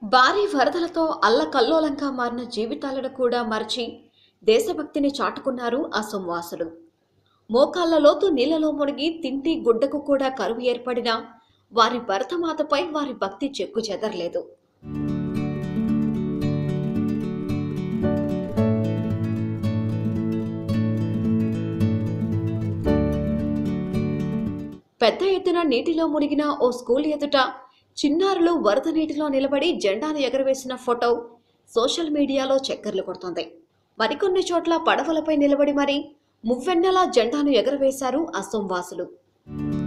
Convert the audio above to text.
భారీ వరదలతో అల్లకల్లోలంగా మారిన జీవితాలను కూడా మరచి దేశభక్తిని చాటుకున్నారు అసోం వాసులు మోకాళ్ల లోతు నీళ్లలో మునిగి తిండి గుడ్డకు కూడా కరువు ఏర్పడినా వారి భరతమాతపై వారి భక్తి చెక్కు చెదరలేదు పెద్ద ఎత్తున నీటిలో మునిగిన ఓ స్కూల్ ఎదుట చిన్నారులు వరద నీటిలో నిలబడి జెండాను ఎగరవేసిన ఫోటో సోషల్ మీడియాలో చక్కర్లు కొడుతోంది మరికొన్ని చోట్ల పడవలపై నిలబడి మరి మువ్వెన్నెలా జెండాను ఎగరవేశారు అసోం వాసులు